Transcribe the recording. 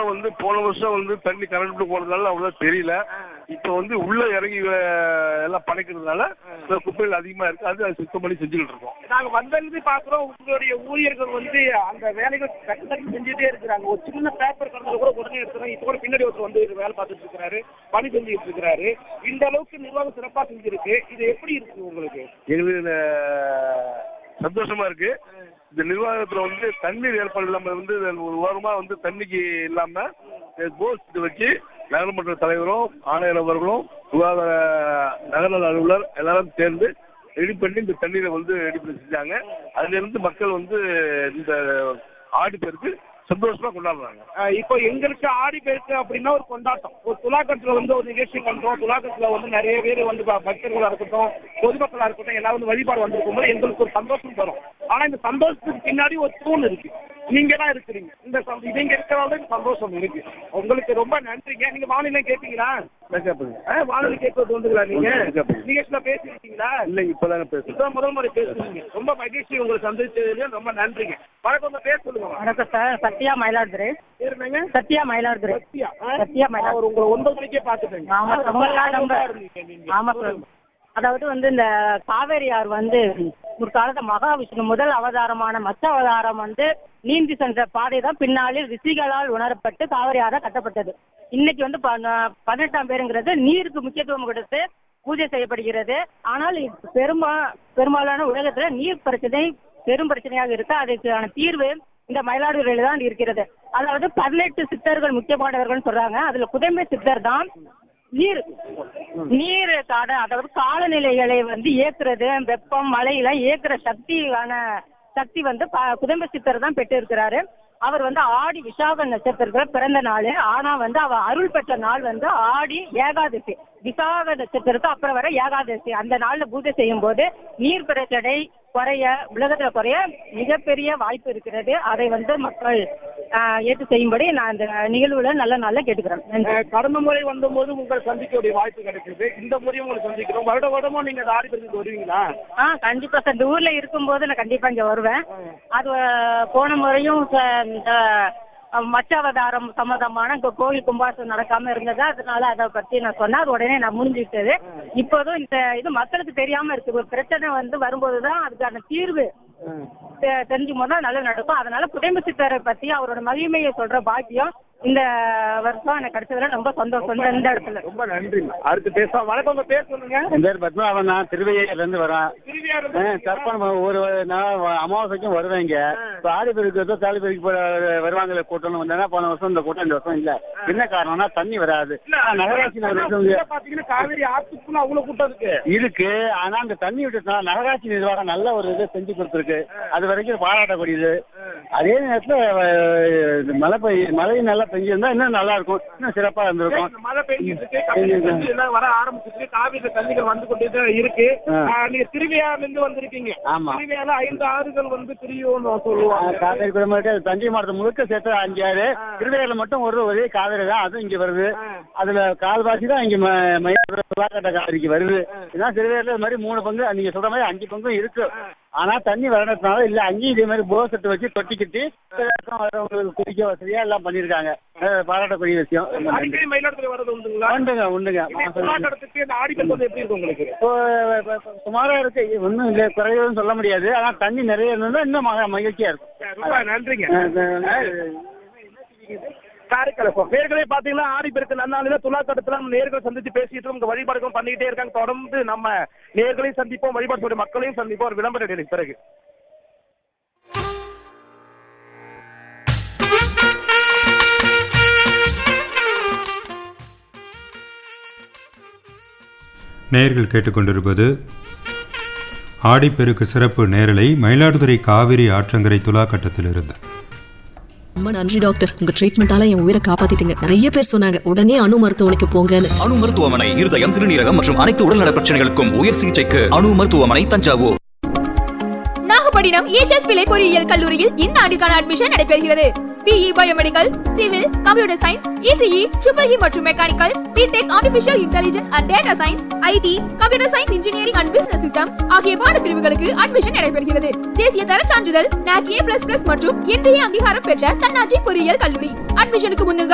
வருஷம் வந்து போன வருஷம் வந்து தண்ணி கரண்ட் போனதுனால அவ்வளோ தெரியல இப்போ வந்து உள்ள இறங்கி அஹ், எல்லாம் படைக்கிறதுனால இந்த குப்பைகள் அதிகமா இருக்கு அது அது சுத்தம் பண்ணி செஞ்சுக்கிட்டு இருக்கோம் நாங்க வந்திருந்து பாக்குறோம் உங்களுடைய ஊழியர்கள் வந்து அந்த வேலைகள் டக்கு டக்கு செஞ்சுட்டே இருக்கிறாங்க ஒரு சின்ன பேப்பர் கடந்தது கூட உடனே எடுத்துறோம் இப்போ கூட பின்னாடி ஒருத்தர் வந்து வேலை பார்த்துட்டு இருக்கிறாரு பணி செஞ்சுட்டு இருக்கிறாரு இந்த அளவுக்கு நிர்வாகம் சிறப்பா செஞ்சிருக்கு இது எப்படி இருக்கு உங்களுக்கு எங்களுக்கு அஹ், சந்தோஷமா இருக்கு இந்த நிர்வாகத்துல வந்து தண்ணீர் ஏற்பாடு இல்லாம வந்து ஒரு வாரமா வந்து தண்ணிக்கு இல்லாம போஸ்ட் வச்சு நகரமன்ற தலைவரும் ஆணையர் அவர்களும் சுகாதார நகர்நல அலுவலர் எல்லாரும் சேர்ந்து ரெடி பண்ணி இந்த தண்ணீரை வந்து ரெடி பண்ணி செஞ்சாங்க அதுல இருந்து மக்கள் வந்து இந்த ஆடி பேருக்கு சந்தோஷமா கொண்டாடுறாங்க அஹ் இப்போ எங்களுக்கு ஆடி பெருக்கு அப்படின்னா ஒரு கொண்டாட்டம் ஒரு துலாக்கத்துல வந்து ஒரு நிகழ்ச்சி பண்றோம் துலாக்கத்துல வந்து நிறைய பேர் வந்து ப- பக்தர்களா இருக்கட்டும் பொதுமக்களா இருக்கட்டும் எல்லாரும் வந்து வழிபாடு வந்திருக்கும் போது எங்களுக்கு ஒரு சந்தோஷம் வரும் ஆனா இந்த சந்தோஷத்துக்கு பின்னாடி ஒரு தூண் இருக்கு நீங்க தான் இருக்கிறீங்க இந்த சந்த- இவங்க இருக்கிறதால இந்த சந்தோஷம் இருக்கு உங்களுக்கு ரொம்ப நன்றிங்க நீங்க வானிலை கேட்டீங்களா அஹ் வானிலை கேட்கறது வந்துங்களா நீங்க கேட்பேன். நிகழ்ச்சியில பேசிருக்கீங்களா இல்ல இப்பதாங்க பேசுறேன் இப்பதான் முதல் முறை பேசுறீங்க ரொம்ப மகிழ்ச்சி உங்களை சந்திச்சதுல ரொம்ப நன்றிங்க வணக்கம் உங்க பேர் சொல்லுங்க வணக்கம் சார் சத்யா மயிலாடுதுறை பேர் என்னங்க சத்யா மயிலாடுதுறை சத்யா சத்யா மயிலாடுதுறை அவர் உங்களை ஒன்பது மணிக்கே பார்த்துட்டேங்க ஆமா சார் உங்களெல்லாம் ரொம்ப இருந்தீங்க நீங்க. ஆமா சார் அதாவது வந்து இந்த காவேரி ஆறு வந்து ஒரு காலத்து மகாவிஷ்ணு முதல் அவதாரமான மச்ச அவதாரம் வந்து நீந்தி சென்ற பாதை தான் பின்னாளில் ரிஷிகளால் உணரப்பட்டு காவிரி ஆறா கட்டப்பட்டது இன்னைக்கு வந்து ப- பதினெட்டாம் பேருங்கிறது நீருக்கு முக்கியத்துவம் கொடுத்து பூஜை செய்யப்படுகிறது ஆனால் இப்ப பெருமா பெரும்பாலான உலகத்துல நீர் பிரச்சனை பெரும் பிரச்சனையாக இருக்கு அதுக்கான தீர்வு இந்த மயிலாடுதுறையில தான் இருக்கிறது அதாவது பதினெட்டு சித்தர்கள் முக்கியமானவர்கள் சொல்றாங்க அதுல குதம்பை சித்தர் தான் நீர் நீர் காட அதாவது காலநிலைகளை வந்து இயக்குறது வெப்பம் மழையெல்லாம் இயக்குற சக்தியான சக்தி வந்து ப- குதம்ப சித்தர் தான் பெற்று இருக்கிறாரு அவர் வந்து ஆடி விசாக நட்சத்திரத்துல பிறந்த நாள் ஆனா வந்து அவர் அருள் பெற்ற நாள் வந்து ஆடி ஏகாதசி விசாக நட்சத்திரத்துக்கு அப்புறம் வர ஏகாதசி அந்த நாள்ல பூஜை செய்யும் போது நீர் பிரச்சனை குறைய உலகத்துல குறைய மிகப்பெரிய வாய்ப்பு இருக்கிறது அதை வந்து மக்கள் ஆஹ், ஏற்று செய்யும்படி நான் இந்த நிகழ்வுல நல்ல நாள்ல கேட்டுக்கிறேன் நன்றி. அஹ், கடந்த முறை வந்தபோது உங்களை சந்திக்கக்கூடிய வாய்ப்பு கிடைக்குது இந்த முறையும் உங்களை சந்திக்கிறோம் வருட வருடமும் நீங்க இந்த ஆடி பெருக்கு வருவீங்களா ஆ கண்டிப்பா சார் இந்த ஊர்ல இருக்கும்போது நான் கண்டிப்பா இங்க வருவேன் அது அஹ், போன முறையும் ச- இந்த அஹ், மச்சாவதாரம் சம்மந்தமான இங்க கோவில் கும்பாசம் நடக்காம இருந்தது அதனால அதை பத்தி நான் சொன்னேன் அது உடனே நான் முடிஞ்சுக்கிட்டது இப்போதும் இந்த இது மக்களுக்கு தெரியாம இருக்கு ஒரு பிரச்சனை வந்து வரும்போதுதான் அதுக்கான தீர்வு தெ- தெரிஞ்சும் போது தான் நல்லா நடக்கும் அதனால புதைம்பு சித்தரை பத்தி அவரோட மகிமையை சொல்ற பாக்கியம் இந்த வருஷம் எனக்கு கிடைச்சதுல ரொம்ப சந்தோஷம் இந்த- இந்த இடத்துல ரொம்ப நன்றி அடுத்து பேசலாம் வணக்கம் உங்க பேர் சொல்லுங்க என் பேர் பத்மநாபன் நான் திருவையில இருந்து வரேன் திருவியாறு தர்ப்பணம் ஒரு நான் அமாவாசைக்கும் வருவேன் இங்க இப்போ ஆடி பெருக்கு தாலி பெருக்கு வருவாங்க கூட்டம் வந்தேன்னா போன வருஷம் இந்த கூட்டம் இந்த வருஷம் இல்ல என்ன காரணம்னா தண்ணி வராது ஆனா நகராட்சியில் ஒரு விஷயம் இருக்கு. பாத்தீங்கன்னா காவேரி ஆத்துக்குள்ள அவ்வளவு கூட்டம் இருக்கு இருக்கு ஆனா அந்த தண்ணி விட்டுனா நகராட்சி நிர்வாகம் நல்ல ஒரு இது செஞ்சு கொடுத்துருக்கு அது வரைக்கும் பாராட்டக்கூடியது அதே நேரத்துல அஹ், இது மழை பெய்ய மழை நல்லா பெஞ்சிருந்தா இன்னும் நல்லா இருக்கும் இன்னும் சிறப்பா இருந்திருக்கும் இந்த மழை பெய்ஞ்சிட்டு இருக்கு கபில தண்ணி எல்லாம் வர ஆரம்பிச்சிருக்கு காவிரி தண்ணிகள் வந்து கொண்டே தான் இருக்கு ஆ. ஆஹ், நீங்க திருவியாறுல இருந்து வந்திருக்கீங்க ஆமா. திருவியாறுல ஐந்து ஆறுகள் வந்து பிரியும்னு சொல்லுவாங்க காவேரி குடும்பத்தை தஞ்சை மாவட்டம் முழுக்க சேர்த்து அஞ்சு ஆறு திருவையில மட்டும் ஒரு ஒரே காவேரி தான் அதுவும் இங்க வருது அதுல கால்வாசி தான் இங்க ம- மயிலாடுதுறை புலாக்கட்ட காவிரிக்கு வருது இதான் திருவையில இது மாதிரி மூணு பங்கு நீங்க சொல்ற மாதிரி அஞ்சு பங்கும் இருக்கு ஆனா தண்ணி வரதுனால இல்ல அங்கேயும் இதே மாதிரி போர் செட்டு வச்சு தொட்டி கட்டி வரவங்களுக்கு குடிக்க வசதியா எல்லாம் பண்ணிருக்காங்க அஹ் பாராட்டக்கூடிய விஷயம் ரொம்ப நன்றி. அடிக்கடி மயிலாடுதுறை வரது உண்டுங்களா உண்டுங்க உண்டுங்க இதே போராட்டத்துக்கு இந்த ஆடிப்பெருக்கு வந்து எப்படி இருக்கு உங்களுக்கு இப்போ இப்ப- இப்ப சுமாரா இருக்கு ஒன்றும் இல்லை குறைவுன்னு சொல்ல முடியாது ஆனா தண்ணி நிறைய இருந்தா இன்னும் மக- மகிழ்ச்சியா இருக்கும் ரொம்ப நன்றிங்க அஹ் அஹ் காரைக்கால் பேர்களே பாத்தீங்கன்னா ஆடி பெருக்கு நன்னாளில துலாக்கட்டத்துல நம்ம நேர்கள் சந்திச்சு பேசிட்டு உங்க வழிபாடுகளும் பண்ணிக்கிட்டே இருக்காங்க தொடர்ந்து நம்ம நேர்களையும் சந்திப்போம் வழிபாடு செய்யக்கூடிய மக்களையும் சந்திப்போம் ஒரு விளம்பர இடைவெளிக்கு பிறகு நேயர்கள் கேட்டுக்கொண்டிருப்பது ஆடிப்பெருக்கு சிறப்பு நேரலை மயிலாடுதுறை காவிரி ஆற்றங்கரை துலாக்கட்டத்திலிருந்து ரொம்ப நன்றி டாக்டர் உங்க ட்ரீட்மெண்டால என் உயிரை காப்பாத்திட்டீங்க நிறைய பேர் சொன்னாங்க உடனே அணு மருத்துவமனைக்கு போங்கன்னு அணு மருத்துவமனை இருதயம் சிறுநீரகம் மற்றும் அனைத்து உடல்நல பிரச்சனைகளுக்கும் உயர் சிகிச்சைக்கு அணு மருத்துவமனை தஞ்சாவூர் நாகப்பட்டினம் ஏச்எஸ் பிள்ளை பொறியியல் கல்லூரியில் இந்த ஆண்டுக்கான அட்மிஷன் நடைபெறுகிறது BE biomedical civil computer science ECE triple E மற்றும் mechanical BTech artificial intelligence and data science IT computer science engineering and business system ஆகிய பாடப்பிரிவுகளுக்கு அட்மிஷன் நடைபெறுகிறது தேசிய தர சான்றிதழ் NAC A++ மற்றும் இன்றைய அங்கீகாரம் பெற்ற தன்னாட்சி பொறியியல் கல்லூரி அட்மிஷனுக்கு முன்னுங்கள்